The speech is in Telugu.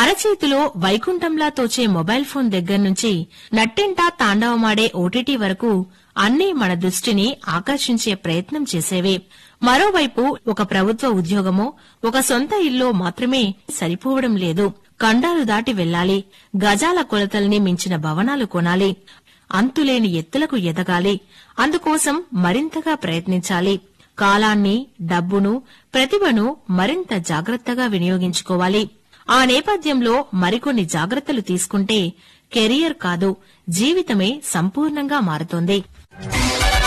అరచేతిలో వైకుంఠంలా తోచే మొబైల్ ఫోన్ దగ్గర నుంచి నట్టింటా తాండవమాడే ఓటీటీ వరకు అన్నీ మన దృష్టిని ఆకర్షించే ప్రయత్నం చేసేవే మరోవైపు ఒక ప్రభుత్వ ఉద్యోగమో ఒక సొంత ఇల్లో మాత్రమే సరిపోవడం లేదు కండాలు దాటి వెళ్లాలి గజాల కొలతల్ని మించిన భవనాలు కొనాలి అంతులేని ఎత్తులకు ఎదగాలి అందుకోసం మరింతగా ప్రయత్నించాలి కాలాన్ని డబ్బును ప్రతిభను మరింత జాగ్రత్తగా వినియోగించుకోవాలి ఆ నేపథ్యంలో మరికొన్ని జాగ్రత్తలు తీసుకుంటే కెరియర్ కాదు జీవితమే సంపూర్ణంగా మారుతోంది